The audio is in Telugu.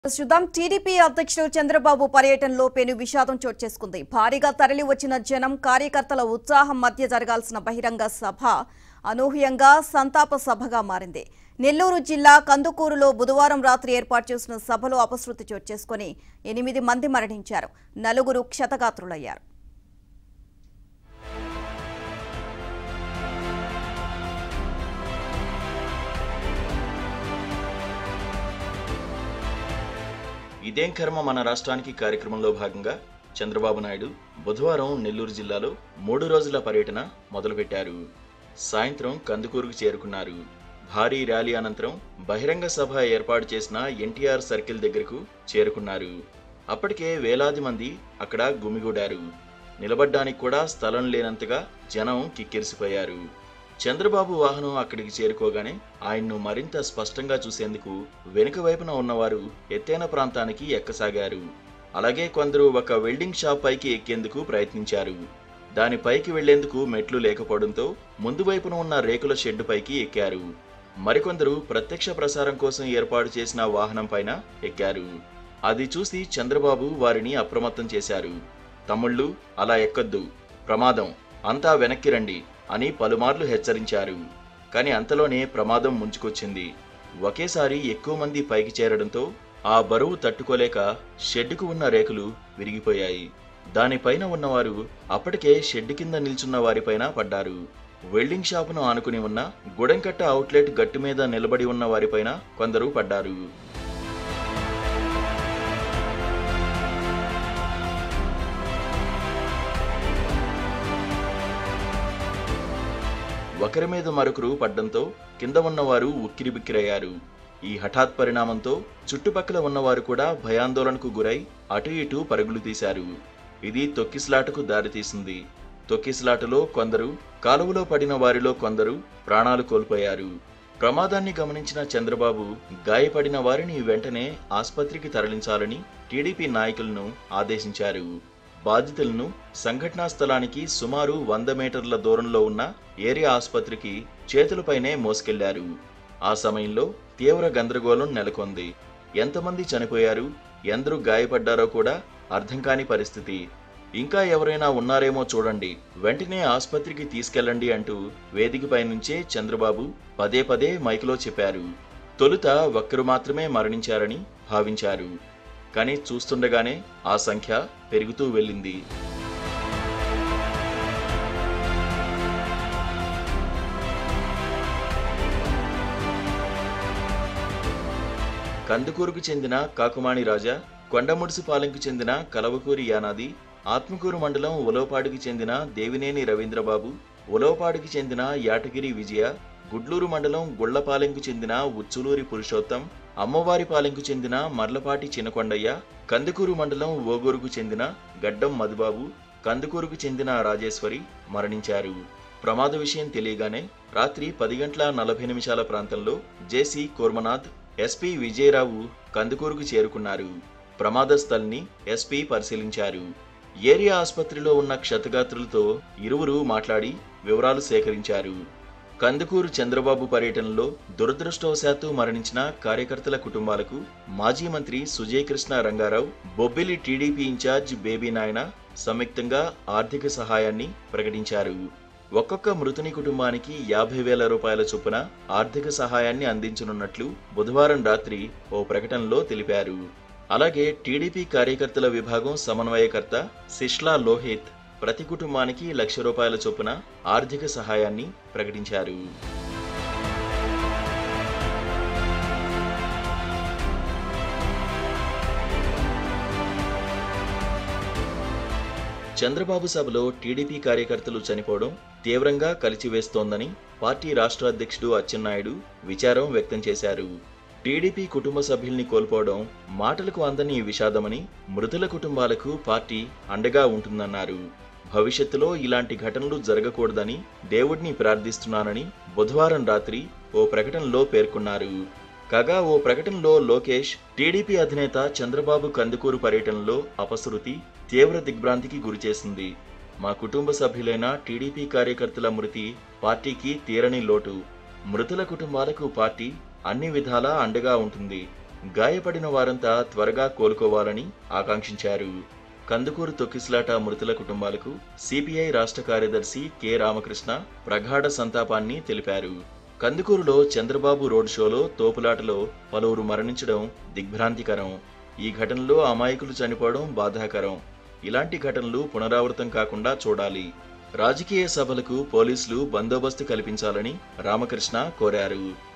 చూద్దాం టీడీపీ అధ్యక్షుడు చంద్రబాబు పర్యటనలో పెను విషాదం చోటు చేసుకుంది భారీగా తరలి వచ్చిన జనం కార్యకర్తల ఉత్సాహం మధ్య జరగాల్సిన బహిరంగ సభ అనూహ్యంగా సంతాప సభగా మారింది నెల్లూరు జిల్లా కందుకూరులో బుధవారం రాత్రి ఏర్పాటు చేసిన సభలో అపశృతి చోటు చేసుకుని ఎనిమిది మంది మరణించారు నలుగురు క్షతగాత్రులయ్యారు ఇదేం కర్మ మన రాష్ట్రానికి కార్యక్రమంలో భాగంగా చంద్రబాబు నాయుడు బుధవారం నెల్లూరు జిల్లాలో మూడు రోజుల పర్యటన మొదలుపెట్టారు సాయంత్రం కందుకూరుకు చేరుకున్నారు భారీ ర్యాలీ అనంతరం బహిరంగ సభ ఏర్పాటు చేసిన ఎన్టీఆర్ సర్కిల్ దగ్గరకు చేరుకున్నారు అప్పటికే వేలాది మంది అక్కడ గుమిగూడారు నిలబడ్డానికి కూడా స్థలం లేనంతగా జనం కిక్కిరిసిపోయారు చంద్రబాబు వాహనం అక్కడికి చేరుకోగానే ఆయన్ను మరింత స్పష్టంగా చూసేందుకు వెనుక వైపున ఉన్నవారు ఎత్తైన ప్రాంతానికి ఎక్కసాగారు అలాగే కొందరు ఒక వెల్డింగ్ షాప్ పైకి ఎక్కేందుకు ప్రయత్నించారు దాని పైకి వెళ్లేందుకు మెట్లు లేకపోవడంతో ముందు వైపున ఉన్న రేకుల షెడ్డు పైకి ఎక్కారు మరికొందరు ప్రత్యక్ష ప్రసారం కోసం ఏర్పాటు చేసిన వాహనం పైన ఎక్కారు అది చూసి చంద్రబాబు వారిని అప్రమత్తం చేశారు తమ్ముళ్ళు అలా ఎక్కొద్దు ప్రమాదం అంతా వెనక్కి రండి అని పలుమార్లు హెచ్చరించారు కానీ అంతలోనే ప్రమాదం ముంచుకొచ్చింది ఒకేసారి ఎక్కువ మంది పైకి చేరడంతో ఆ బరువు తట్టుకోలేక షెడ్డుకు ఉన్న రేకులు విరిగిపోయాయి దానిపైన ఉన్నవారు అప్పటికే షెడ్ కింద నిల్చున్న వారిపైన పడ్డారు వెల్డింగ్ షాపును ఆనుకుని ఉన్న గుడెంకట్ట అవుట్లెట్ గట్టు మీద నిలబడి ఉన్న వారిపైన కొందరు పడ్డారు ఒకరి మీద మరొకరు పడ్డంతో కింద ఉన్నవారు ఉక్కిరిబిక్కిరయ్యారు ఈ హఠాత్ పరిణామంతో చుట్టుపక్కల ఉన్నవారు కూడా భయాందోళనకు గురై అటు ఇటు పరుగులు తీశారు ఇది తొక్కిసలాటకు దారితీసింది తొక్కిసలాటలో కొందరు కాలువలో పడిన వారిలో కొందరు ప్రాణాలు కోల్పోయారు ప్రమాదాన్ని గమనించిన చంద్రబాబు గాయపడిన వారిని వెంటనే ఆస్పత్రికి తరలించాలని టీడీపీ నాయకులను ఆదేశించారు బాధితులను సంఘటనా స్థలానికి సుమారు వంద మీటర్ల దూరంలో ఉన్న ఏరియా ఆసుపత్రికి చేతులపైనే మోసుకెళ్లారు ఆ సమయంలో తీవ్ర గందరగోళం నెలకొంది ఎంతమంది చనిపోయారు ఎందరూ గాయపడ్డారో కూడా అర్థం కాని పరిస్థితి ఇంకా ఎవరైనా ఉన్నారేమో చూడండి వెంటనే ఆసుపత్రికి తీసుకెళ్ళండి అంటూ వేదికపై నుంచే చంద్రబాబు పదే పదే మైకులో చెప్పారు తొలుత ఒక్కరు మాత్రమే మరణించారని భావించారు కానీ చూస్తుండగానే ఆ సంఖ్య పెరుగుతూ వెళ్ళింది కందుకూరుకు చెందిన కాకుమాణి రాజా కొండముడిసిపాలెంకు చెందిన కలవకూరి యానాది ఆత్మకూరు మండలం ఉలవపాడుకి చెందిన దేవినేని రవీంద్రబాబు ఉలవపాడుకి చెందిన యాటగిరి విజయ గుడ్లూరు మండలం గుళ్లపాలెంకు చెందిన ఉచ్చులూరి పురుషోత్తం అమ్మవారిపాలెంకు చెందిన మర్లపాటి చినకొండయ్య కందుకూరు మండలం ఓగూరుకు చెందిన గడ్డం మధుబాబు కందుకూరుకు చెందిన రాజేశ్వరి మరణించారు ప్రమాద విషయం తెలియగానే రాత్రి పది గంటల నలభై నిమిషాల ప్రాంతంలో జేసీ కోర్మనాథ్ ఎస్పీ విజయరావు కందుకూరుకు చేరుకున్నారు ప్రమాద స్థల్ని ఎస్పీ పరిశీలించారు ఏరియా ఆసుపత్రిలో ఉన్న క్షతగాత్రులతో ఇరువురు మాట్లాడి వివరాలు సేకరించారు కందుకూరు చంద్రబాబు పర్యటనలో దురదృష్టవశాత్తు మరణించిన కార్యకర్తల కుటుంబాలకు మాజీ మంత్రి సుజయ్ కృష్ణ రంగారావు బొబ్బిలి టీడీపీ ఇన్ఛార్జ్ బేబీ నాయన సంయుక్తంగా ఆర్థిక సహాయాన్ని ప్రకటించారు ఒక్కొక్క మృతుని కుటుంబానికి యాభై వేల రూపాయల చొప్పున ఆర్థిక సహాయాన్ని అందించనున్నట్లు బుధవారం రాత్రి ఓ ప్రకటనలో తెలిపారు అలాగే టీడీపీ కార్యకర్తల విభాగం సమన్వయకర్త సిష్లా లోహిత్ ప్రతి కుటుంబానికి లక్ష రూపాయల చొప్పున ఆర్థిక సహాయాన్ని ప్రకటించారు చంద్రబాబు సభలో టీడీపీ కార్యకర్తలు చనిపోవడం తీవ్రంగా కలిచివేస్తోందని పార్టీ రాష్ట్ర అధ్యక్షుడు అచ్చెన్నాయుడు విచారం వ్యక్తం చేశారు టీడీపీ కుటుంబ సభ్యుల్ని కోల్పోవడం మాటలకు అందని విషాదమని మృతుల కుటుంబాలకు పార్టీ అండగా ఉంటుందన్నారు భవిష్యత్తులో ఇలాంటి ఘటనలు జరగకూడదని దేవుడిని ప్రార్థిస్తున్నానని బుధవారం రాత్రి ఓ ప్రకటనలో పేర్కొన్నారు కాగా ఓ ప్రకటనలో లోకేష్ టీడీపీ అధినేత చంద్రబాబు కందుకూరు పర్యటనలో అపశృతి తీవ్ర దిగ్భ్రాంతికి గురిచేసింది మా కుటుంబ సభ్యులైన టీడీపీ కార్యకర్తల మృతి పార్టీకి తీరని లోటు మృతుల కుటుంబాలకు పార్టీ అన్ని విధాలా అండగా ఉంటుంది గాయపడిన వారంతా త్వరగా కోలుకోవాలని ఆకాంక్షించారు కందుకూరు తొక్కిస్లాట మృతుల కుటుంబాలకు సిపిఐ రాష్ట్ర కార్యదర్శి కె రామకృష్ణ ప్రగాఢ సంతాపాన్ని తెలిపారు కందుకూరులో చంద్రబాబు రోడ్ షోలో తోపులాటలో పలువురు మరణించడం దిగ్భ్రాంతికరం ఈ ఘటనలో అమాయకులు చనిపోవడం బాధాకరం ఇలాంటి ఘటనలు పునరావృతం కాకుండా చూడాలి రాజకీయ సభలకు పోలీసులు బందోబస్తు కల్పించాలని రామకృష్ణ కోరారు